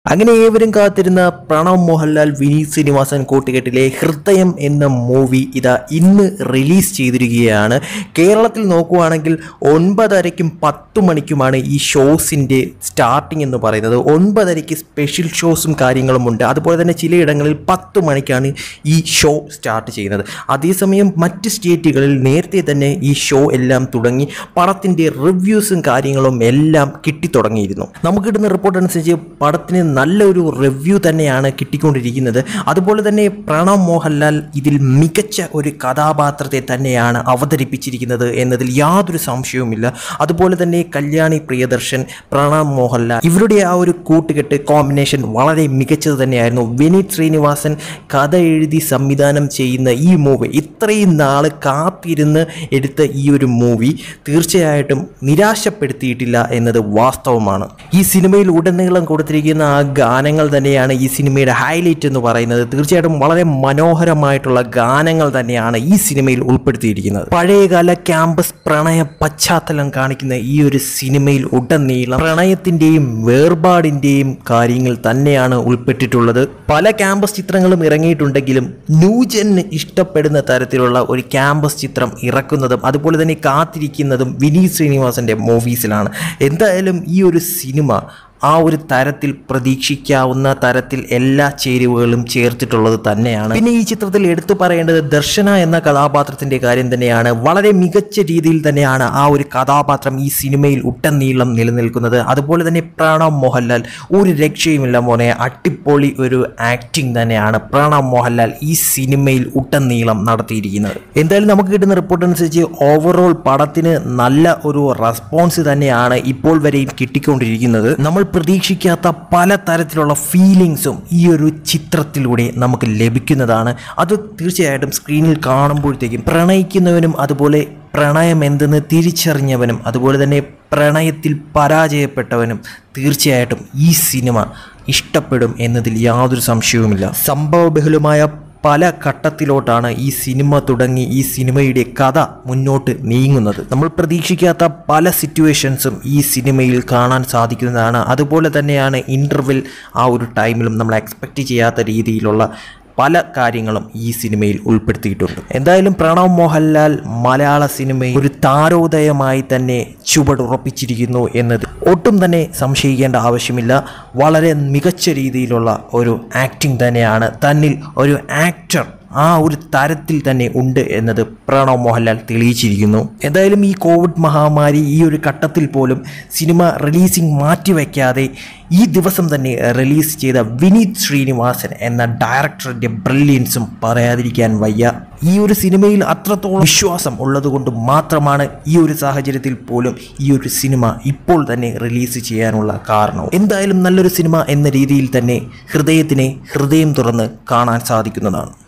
അങ്ങനെ ഏവരും കാത്തിരുന്ന പ്രണവ് മോഹൻലാൽ വിനീത് ശ്രീനിവാസൻ കൂട്ടുകെട്ടിലെ ഹൃദയം എന്ന മൂവി ഇതാ ഇന്ന് റിലീസ് ചെയ്തിരിക്കുകയാണ് കേരളത്തിൽ നോക്കുവാണെങ്കിൽ ഒൻപതരയ്ക്കും പത്ത് മണിക്കുമാണ് ഈ ഷോസിൻ്റെ സ്റ്റാർട്ടിംഗ് എന്ന് പറയുന്നത് ഒൻപതരയ്ക്ക് സ്പെഷ്യൽ ഷോസും കാര്യങ്ങളും ഉണ്ട് അതുപോലെ തന്നെ ചിലയിടങ്ങളിൽ പത്ത് മണിക്കാണ് ഈ ഷോ സ്റ്റാർട്ട് ചെയ്യുന്നത് അതേസമയം മറ്റ് സ്റ്റേറ്റുകളിൽ നേരത്തെ തന്നെ ഈ ഷോ എല്ലാം തുടങ്ങി പടത്തിൻ്റെ റിവ്യൂസും കാര്യങ്ങളും എല്ലാം കിട്ടിത്തുടങ്ങിയിരുന്നു നമുക്ക് കിട്ടുന്ന റിപ്പോർട്ട് അനുസരിച്ച് പടത്തിന് നല്ലൊരു റിവ്യൂ തന്നെയാണ് കിട്ടിക്കൊണ്ടിരിക്കുന്നത് അതുപോലെ തന്നെ പ്രണവ് മോഹൻലാൽ ഇതിൽ മികച്ച ഒരു കഥാപാത്രത്തെ തന്നെയാണ് അവതരിപ്പിച്ചിരിക്കുന്നത് എന്നതിൽ യാതൊരു സംശയവുമില്ല അതുപോലെ തന്നെ കല്യാണി പ്രിയദർശൻ പ്രണവ് മോഹൻലാൽ ഇവരുടെ ആ ഒരു കൂട്ടുകെട്ട് കോമ്പിനേഷൻ വളരെ മികച്ചത് തന്നെയായിരുന്നു വിനീത് ശ്രീനിവാസൻ കഥ എഴുതി സംവിധാനം ചെയ്യുന്ന ഈ മൂവി ഇത്രയും നാൾ കാത്തിരുന്ന് എടുത്ത ഈ ഒരു മൂവി തീർച്ചയായിട്ടും നിരാശപ്പെടുത്തിയിട്ടില്ല എന്നത് വാസ്തവമാണ് ഈ സിനിമയിൽ ഉടനീളം കൊടുത്തിരിക്കുന്ന ആ ഗാനങ്ങൾ തന്നെയാണ് ഈ സിനിമയുടെ ഹൈലൈറ്റ് എന്ന് പറയുന്നത് തീർച്ചയായിട്ടും വളരെ മനോഹരമായിട്ടുള്ള ഗാനങ്ങൾ തന്നെയാണ് ഈ സിനിമയിൽ ഉൾപ്പെടുത്തിയിരിക്കുന്നത് പഴയകാല ക്യാമ്പസ് പ്രണയ പശ്ചാത്തലം കാണിക്കുന്ന ഈ ഒരു സിനിമയിൽ ഉടനീളം പ്രണയത്തിൻ്റെയും വേർപാടിൻ്റെയും കാര്യങ്ങൾ തന്നെയാണ് ഉൾപ്പെട്ടിട്ടുള്ളത് പല ക്യാമ്പസ് ചിത്രങ്ങളും ഇറങ്ങിയിട്ടുണ്ടെങ്കിലും ന്യൂജന് ഇഷ്ടപ്പെടുന്ന തരത്തിലുള്ള ഒരു ക്യാമ്പസ് ചിത്രം ഇറക്കുന്നതും അതുപോലെ തന്നെ കാത്തിരിക്കുന്നതും വിനീത് ശ്രീനിവാസന്റെ മൂവീസിലാണ് എന്തായാലും ഈ ഒരു സിനിമ ആ ഒരു തരത്തിൽ പ്രതീക്ഷിക്കാവുന്ന തരത്തിൽ എല്ലാ ചേരുവകളും ചേർത്തിട്ടുള്ളത് തന്നെയാണ് പിന്നെ ഈ ചിത്രത്തിൽ എടുത്തു പറയേണ്ടത് ദർശന എന്ന കഥാപാത്രത്തിന്റെ കാര്യം തന്നെയാണ് വളരെ മികച്ച രീതിയിൽ തന്നെയാണ് ആ ഒരു കഥാപാത്രം ഈ സിനിമയിൽ ഉട്ടനീളം നിലനിൽക്കുന്നത് അതുപോലെ തന്നെ പ്രണവ് മോഹൻലാൽ ഒരു രക്ഷയുമില്ല മോനെ അട്ടിപ്പൊളി ഒരു ആക്ടിങ് തന്നെയാണ് പ്രണവ് മോഹൻലാൽ ഈ സിനിമയിൽ ഉട്ടനീളം നടത്തിയിരിക്കുന്നത് എന്തായാലും നമുക്ക് കിട്ടുന്ന റിപ്പോർട്ട് അനുസരിച്ച് ഓവറോൾ പടത്തിന് നല്ല ഒരു റെസ്പോൺസ് തന്നെയാണ് ഇപ്പോൾ വരെയും കിട്ടിക്കൊണ്ടിരിക്കുന്നത് നമ്മൾ പ്രതീക്ഷിക്കാത്ത പല തരത്തിലുള്ള ഫീലിങ്സും ഈ ഒരു ചിത്രത്തിലൂടെ നമുക്ക് ലഭിക്കുന്നതാണ് അത് തീർച്ചയായിട്ടും സ്ക്രീനിൽ കാണുമ്പോഴത്തേക്കും പ്രണയിക്കുന്നവനും അതുപോലെ പ്രണയം എന്തെന്ന് തിരിച്ചറിഞ്ഞവനും അതുപോലെ തന്നെ പ്രണയത്തിൽ പരാജയപ്പെട്ടവനും തീർച്ചയായിട്ടും ഈ സിനിമ ഇഷ്ടപ്പെടും എന്നതിൽ യാതൊരു സംശയവുമില്ല സംഭവബഹുലമായ പല ഘട്ടത്തിലോട്ടാണ് ഈ സിനിമ തുടങ്ങി ഈ സിനിമയുടെ കഥ മുന്നോട്ട് നീങ്ങുന്നത് നമ്മൾ പ്രതീക്ഷിക്കാത്ത പല സിറ്റുവേഷൻസും ഈ സിനിമയിൽ കാണാൻ സാധിക്കുന്നതാണ് അതുപോലെ തന്നെയാണ് ഇൻ്റർവെൽ ആ ഒരു ടൈമിലും നമ്മൾ എക്സ്പെക്റ്റ് ചെയ്യാത്ത രീതിയിലുള്ള പല കാര്യങ്ങളും ഈ സിനിമയിൽ ഉൾപ്പെടുത്തിയിട്ടുണ്ട് എന്തായാലും പ്രണവ് മോഹൻലാൽ മലയാള സിനിമയിൽ ഒരു താരോദയമായി തന്നെ ചുവടുറപ്പിച്ചിരിക്കുന്നു എന്നത് ഒട്ടും തന്നെ സംശയിക്കേണ്ട ആവശ്യമില്ല വളരെ മികച്ച രീതിയിലുള്ള ഒരു ആക്ടിംഗ് തന്നെയാണ് തന്നിൽ ഒരു ആക്ടർ ആ ഒരു തരത്തിൽ തന്നെ ഉണ്ട് എന്നത് പ്രണവ് മോഹൻലാൽ തെളിയിച്ചിരിക്കുന്നു എന്തായാലും ഈ കോവിഡ് മഹാമാരി ഈ ഒരു ഘട്ടത്തിൽ പോലും സിനിമ റിലീസിംഗ് മാറ്റിവെക്കാതെ ഈ ദിവസം തന്നെ റിലീസ് ചെയ്ത വിനീത് ശ്രീനിവാസൻ എന്ന ഡയറക്ടറിൻ്റെ ബ്രില്യൻസും പറയാതിരിക്കാൻ വയ്യ ഈ ഒരു സിനിമയിൽ അത്രത്തോളം വിശ്വാസം ഉള്ളതുകൊണ്ട് മാത്രമാണ് ഈ ഒരു സാഹചര്യത്തിൽ പോലും ഈ ഒരു സിനിമ ഇപ്പോൾ തന്നെ റിലീസ് ചെയ്യാനുള്ള കാരണവും എന്തായാലും നല്ലൊരു സിനിമ എന്ന രീതിയിൽ തന്നെ ഹൃദയത്തിനെ ഹൃദയം തുറന്ന് കാണാൻ സാധിക്കുന്നതാണ്